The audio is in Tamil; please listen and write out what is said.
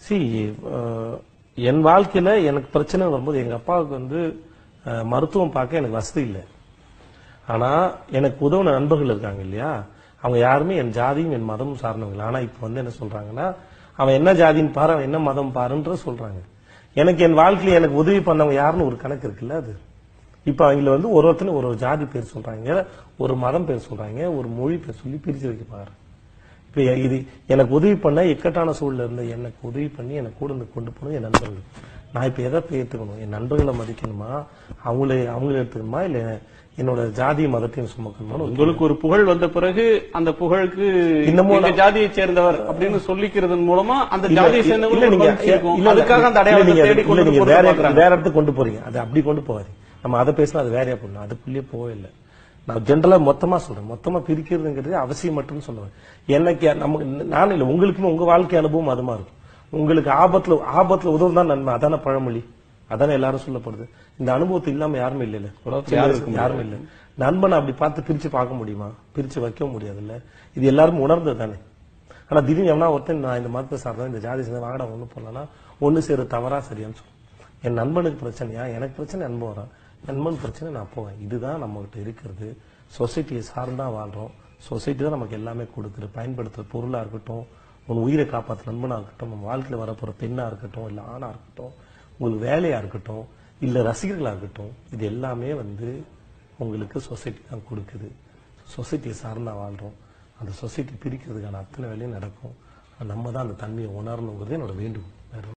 சி என் வாழ்க்கையில எனக்கு பிரச்சனை வரும்போது எங்க அப்பாவுக்கு வந்து அஹ், மருத்துவம் பார்க்க எனக்கு வசதி இல்லை ஆனா எனக்கு உதவுன நண்பர்கள் இருக்காங்க இல்லையா அவங்க யாருமே என் ஜாதியும் என் மதமும் சார்ந்தவங்க இல்லை. ஆனா இப்ப வந்து என்ன சொல்றாங்கன்னா அவன் என்ன ஜாதின்னு பாரு அவன் என்ன மதம் பாருன்ற சொல்றாங்க எனக்கு என் வாழ்க்கையில எனக்கு உதவி பண்ணவங்க யாருன்னு ஒரு கணக்கு இருக்குல்ல அது இப்ப அவங்கள வந்து ஒரு ஒருத்தரும் ஒரு ஒரு ஜாதி பேர் சொல்றாங்க ஒரு மதம் பேர் சொல்றாங்க ஒரு மொழி பேர் சொல்லி பிரிச்சு வைக்க பாரு இப்ப எ- இது எனக்கு உதவி பண்ண இக்கட்டான சூழல்ல இருந்த எனக்கு உதவி பண்ணி எனக்கு கூட இருந்து கொண்டு போனது என் நண்பர்கள் நான் இப்ப எதை போய் ஏத்துக்கணும் என் நண்பர்களை மதிக்கணுமா அவங்களே அவங்களே எடுத்துக்கணுமா இல்ல என்னோட ஜாதி மதத்தையும் சுமக்கணுமா உங்களுக்கு ஒரு புகழ் வந்த பிறகு அந்த புகழுக்கு இன்னமும் இந்த நான்- ஜாதியை சேர்ந்தவர் அப்படின்னு சொல்லிக்கிறதன் மூலமா அந்த இல்ல, ஜாதியை இல்ல, சேர்ந்தவங்க இல்ல, ஒரு நீங்க- மகிழ்ச்சி இருக்கும். இல்ல, இல்ல, அதுக்காக அந்த இல்ல, அடையாளத்தை நீங்க- தேடி இல்ல, கொண்டு நீங்க போறது வேற பார்க்கறாங்க. வேற இடத்துக்கு கொண்டு போறீங்க அது அப்படி கொண்டு போவாரு நம்ம அதை பேசினா அது வேறையா போடணும் அதுக்குள்ளேயே போவே இல்லை நான் ஜென்ரலா மொத்தமா சொல்றேன் மொத்தமா பிரிக்கிறதுங்கிறது அவசியம் மட்டும் சொல்லுவேன் எனக்கு நமக்கு நான் இல்ல உங்களுக்குமே உங்க வாழ்க்கை அனுபவம் அதுமா இருக்கும் உங்களுக்கு ஆபத்துல ஆபத்துல உதவும் தான் நன்மை அதான பழமொழி அதானே எல்லாரும் சொல்லப்படுது இந்த அனுபவத்தை இல்லாம யாருமே இல்ல இல்ல யாரும் யாரும் இல்ல நண்பனை அப்படி பார்த்து பிரிச்சு பார்க்க முடியுமா பிரிச்சு வைக்க முடியாது இல்ல இது எல்லாரும் உணர்ந்தது தானே ஆனா திடீர்னு எவனா ஒருத்தன் நான் இந்த மதத்தை சார்ந்தேன் இந்த ஜாதி சேர்ந்த வாங்கடா ஒண்ணு போடலன்னா ஒண்ணு சேர தவறா சரியான்னு சொல்லும் என் நண்பனுக்கு பிரச்சனையா எனக்கு பிரச்சனை நண்பன் வரான் நண்பன் பிரச்சனை நான் போவேன் இதுதான் நம்ம கிட்ட இருக்கிறது சொசைட்டியை சார்ந்தா வாழ்றோம் சொசைட்டி தான் நமக்கு எல்லாமே கொடுக்குது பயன்படுத்துற பொருளா இருக்கட்டும் உன் உயிரை காப்பாற்ற நண்பனா இருக்கட்டும் நம்ம வாழ்க்கையில வரப்போற பெண்ணா இருக்கட்டும் இல்ல ஆணா இருக்கட்டும் உங்களுக்கு வேலையா இருக்கட்டும் இல்ல ரசிகர்களா இருக்கட்டும் இது எல்லாமே வந்து உங்களுக்கு சொசைட்டி தான் கொடுக்குது சொசைட்டியை சார்ந்தா வாழ்றோம் அந்த சொசைட்டி பிரிக்கிறதுக்கான அத்தனை வேலையும் நடக்கும் நம்ம தான் அந்த தன்மையை உணரணுங்கிறது என்னோட வேண்டுகோள் வேற